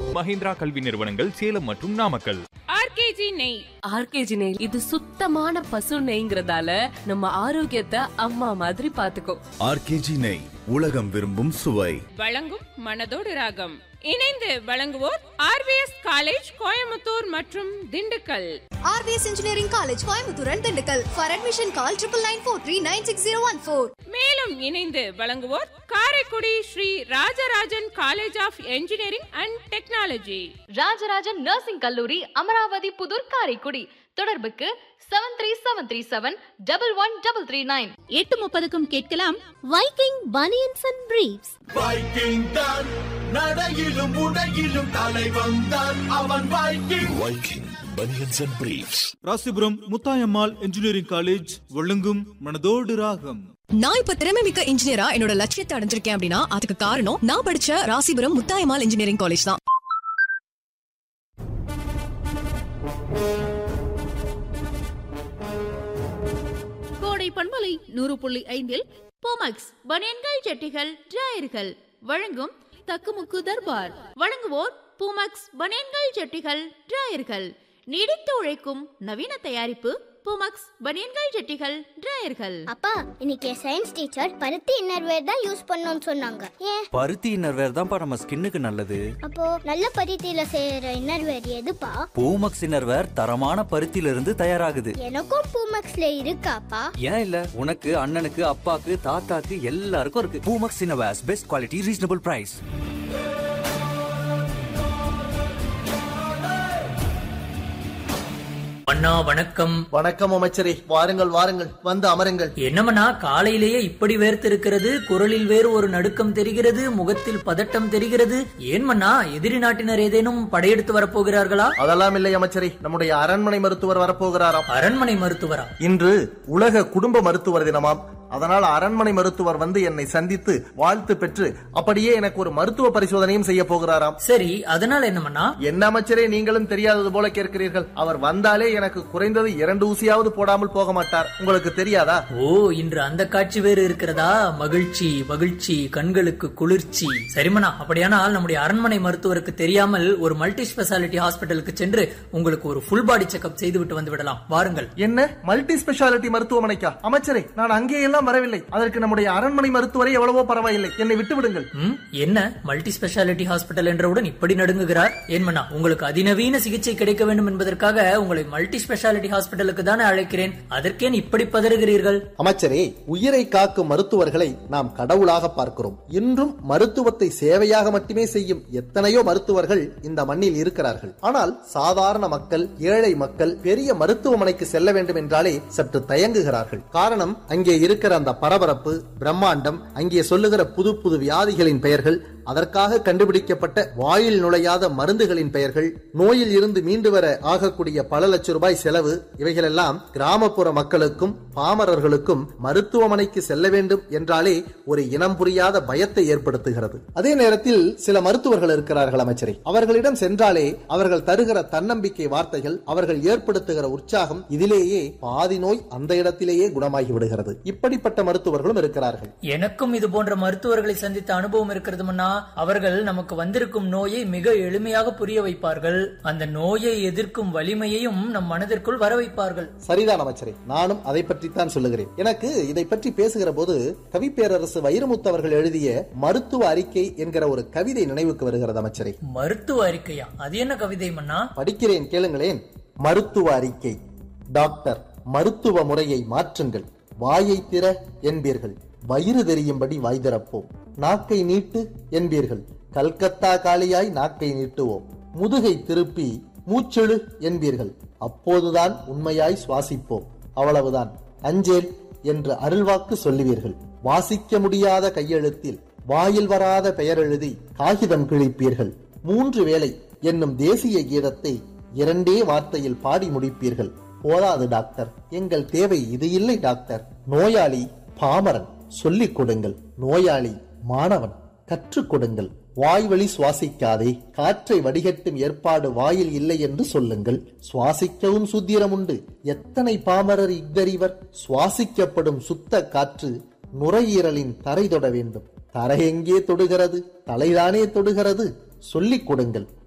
மஹிந்திரா கல்வி நிறுவனங்கள் சேலம் மற்றும் நாமக்கல் ஆர்கேஜி நெய் ஆர்கேஜி நெய் இது சுத்தமான பசு நெய்ங்கிறதால நம்ம ஆரோக்கியத்தை அம்மா மாதிரி பாத்துக்கோ ஆர்கேஜி நெய் உலகம் விரும்பும் சுவை வழங்கும் மனதோடு ராகம் இணைந்து வழங்குவோர் ஆர்விஎஸ் காலேஜ் கோயம்புத்தூர் மற்றும் Dindigul RVS Engineering College, Coimbatore and Dindigul. For admission, call triple nine four three nine six zero one four. மேலும் இணைந்து வழங்குவோர் Karaikudi Sri Rajarajan college of engineering and technology Rajarajan nursing கல்லூரி அமராவதி புதூர் காரைக்குடி தொடர்புக்கு seven three seven three seven double one double three nine எட்டு முப்பதுக்கும் கேட்கலாம் Viking Bunions and Briefs. Viking தான் நடையிலும் உடையிலும் தலைவன் தான் அவன் Viking Viking banians and briefs Rasipuram Muthayammal engineering college வழங்கும் மனதோடு ராகம் நான் இப்ப திறமை மிக்க இன்ஜினியரா என்னோட லட்சியத்தை அடைஞ்சிருக்கேன் அப்படின்னா அதுக்கு காரணம் நான் படிச்ச ராசிபுரம் முத்தாயம்மாள் இன்ஜினியரிங் காலேஜ் தான் கோடை பண்பலை நூறு புள்ளி ஐந்தில் போமக்ஸ் பனியன்கள் ஜட்டிகள் டிராயர்கள் வழங்கும் தக்குமுக்கு தர்பார் வழங்குவோர் பூமக்ஸ் பனியன்கள் ஜட்டிகள் டிராயர்கள் நீடித்து உழைக்கும் நவீன தயாரிப்பு பூமக்ஸ் பனியன்கள் ஜட்டிகள் டிராயர்கள் அப்பா இன்னைக்கு சயின்ஸ் டீச்சர் பருத்தி இன்னர்வேர் தான் யூஸ் பண்ணணும்னு சொன்னாங்க ஏன் பருத்தி இன்னர்வேர் தான்ப்பா நம்ம ஸ்கின்னுக்கு நல்லது அப்போ நல்ல பருத்தியில செய்யற இன்னர்வேர் எதுப்பா பூமக்ஸ் இன்னர்வேர் தரமான பருத்தியில இருந்து தயாராகுது எனக்கும் பூமக்ஸ்ல இருக்காப்பா ஏன் இல்ல உனக்கு அண்ணனுக்கு அப்பாக்கு தாத்தாக்கு எல்லாருக்கும் இருக்கு Poomex innerwears best quality reasonable price அண்ணா வணக்கம் வணக்கம் அமைச்சரே வாருங்கள் வாருங்கள் வந்து அமருங்கள் என்னமண்ணா காலையிலேயே இப்படி வேர்த்து இருக்கிறது குரலில் வேறு ஒரு நடுக்கம் தெரிகிறது முகத்தில் பதட்டம் தெரிகிறது ஏன் மன்னா எதிரி நாட்டினர் ஏதேனும் படையெடுத்து வரப்போகிறார்களா அதெல்லாம் இல்லை அமைச்சரே நம்முடைய அரண்மனை மருத்துவர் வரப்போகிறாராம் அரண்மனை மருத்துவரா இன்று உலக குடும்ப மருத்துவர் தினமாம் அதனால் அரண்மனை மருத்துவர் வந்து என்னை சந்தித்து வாழ்த்து பெற்று அப்படியே எனக்கு ஒரு மருத்துவ பரிசோதனையும் செய்ய போகிறாராம் சரி அதனால என்னமண்ணா என்ன அமைச்சரே நீங்களும் தெரியாதது போல கேட்கிறீர்கள் அவர் வந்தாலே எனக்கு குறைந்தது இரண்டு ஊசியாவது போடாமல் போக மாட்டார் உங்களுக்கு தெரியாதா ஓ இன்று அந்த காட்சி வேறு இருக்கிறதா மகிழ்ச்சி மகிழ்ச்சி கண்களுக்கு குளிர்ச்சி சரிமண்ணா அப்படியானால் நம்முடைய அரண்மனை மருத்துவருக்கு தெரியாமல் ஒரு மல்டி ஸ்பெஷாலிட்டி ஹாஸ்பிட்டலுக்கு சென்று உங்களுக்கு ஒரு ஃபுல் பாடி செக்அப் செய்து விட்டு வந்து விடலாம் வாருங்கள் என்ன மல்டி ஸ்பெஷாலிட்டி மருத்துவமனைக்கா அமைச்சரே நான் அங்கே எல்லாம் வரவில்லை அதற்கு நம்முடைய அரண்மனை மருத்துவரை எவ்வளவோ பரவாயில்லை என்னை விட்டு விடுங்கள் ம், என்ன மல்டி ஸ்பெஷாலிட்டி ஹாஸ்பிட்டல் என்றவுடன் இப்படி நடுங்குகிறார் ஏன்மண்ணா உங்களுக்கு அதிநவீன சிகிச்சை கிடைக்க வேண்டும் என்பதற்காக உங்களை மல்டி ஸ்பெஷாலிட்டி ஹாஸ்பிட்டலுக்கு தானே அழைக்கிறேன் அதற்கேன் இப்படி பதறுகிறீர்கள் அமைச்சரே உயிரை காக்கும் மருத்துவர்களை நாம் கடவுளாக பார்க்கிறோம் இன்றும் மருத்துவத்தை சேவையாக மட்டுமே செய்யும் எத்தனையோ மருத்துவர்கள் இந்த மண்ணில் இருக்கிறார்கள் ஆனால் சாதாரண மக்கள் ஏழை மக்கள் பெரிய மருத்துவமனைக்கு செல்ல வேண்டும் என்றாலே சற்று தயங்குகிறார்கள் காரணம் அங்கே இருக்கிற அந்த பரபரப்பு பிரம்மாண்டம் அங்கே சொல்லுகிற புது புது வியாதிகளின் பெயர்கள் அதற்காக கண்டுபிடிக்கப்பட்ட வாயில் நுழையாத மருந்துகளின் பெயர்கள் நோயில் இருந்து மீண்டு வர ஆகக்கூடிய பல லட்சம் ரூபாய் செலவு இவைகளெல்லாம் கிராமப்புற மக்களுக்கும் பாமரர்களுக்கும் மருத்துவமனைக்கு செல்ல வேண்டும் என்றாலே ஒரு இனம் புரியாத பயத்தை ஏற்படுத்துகிறது அதே நேரத்தில் சில மருத்துவர்கள் இருக்கிறார்கள் அமைச்சரே அவர்களிடம் சென்றாலே அவர்கள் தருகிற தன்னம்பிக்கை வார்த்தைகள் அவர்கள் ஏற்படுத்துகிற உற்சாகம் இதிலேயே பாதி நோய் அந்த இடத்திலேயே குணமாகி விடுகிறது இப்படிப்பட்ட மருத்துவர்களும் இருக்கிறார்கள் எனக்கும் இது போன்ற மருத்துவர்களை சந்தித்த அனுபவம் இருக்கிறது மன்னா அவர்கள் நமக்கு வந்திருக்கும் நோயை மிக எளிமையாக புரிய வைப்பார்கள் அந்த நோயை எதிர்க்கும் வலிமையையும் நம் மனதிற்குள் வர வைப்பார்கள் சரிதான் அமைச்சரே நானும் அதை பற்றித்தான் சொல்லுகிறேன் எனக்கு இதை பற்றி பேசுகிற போது கவிப்பேரரசு வைரமுத்து அவர்கள் எழுதிய மருத்துவ அறிக்கை என்கிற ஒரு கவிதை நினைவுக்கு வருகிறது அமைச்சரே மருத்துவ அறிக்கையா அது என்ன கவிதை மன்னா படிக்கிறேன் கேளுங்களேன் மருத்துவ அறிக்கை டாக்டர் மருத்துவ முறையை மாற்றுங்கள் வாயை திற என்பீர்கள் வயிறு தெரியும்படி வாய் திறப்போம் நாக்கை நீட்டு என்பீர்கள் கல்கத்தா காலியாய் நாக்கை நீட்டுவோம் முதுகை திருப்பி மூச்செழு என்பீர்கள் அப்போதுதான் உண்மையாய் சுவாசிப்போம் அவ்வளவுதான் அஞ்சேல் என்று அருள்வாக்கு சொல்லுவீர்கள் வாசிக்க முடியாத கையெழுத்தில் வாயில் வராத பெயர் எழுதி காகிதம் கிழிப்பீர்கள் மூன்று வேளை என்னும் தேசிய கீதத்தை இரண்டே வார்த்தையில் பாடி முடிப்பீர்கள் போதாது டாக்டர் எங்கள் தேவை இது இல்லை டாக்டர் நோயாளி பாமரன் சொல்லிக் கொடுங்கள் நோயாளி மாணவன் கற்றுக் கொடுங்கள் வாய்வழி சுவாசிக்காதே காற்றை வடிகட்டும் ஏற்பாடு வாயில் இல்லை என்று சொல்லுங்கள் சுவாசிக்கவும் சுத்திரம் உண்டு எத்தனை பாமரர் இக்கறிவர் சுவாசிக்கப்படும் சுத்த காற்று நுரையீரலின் தரை தொட வேண்டும் தரை எங்கே தொடுகிறது தலைதானே தொடுகிறது சொல்லிக் கொடுங்கள்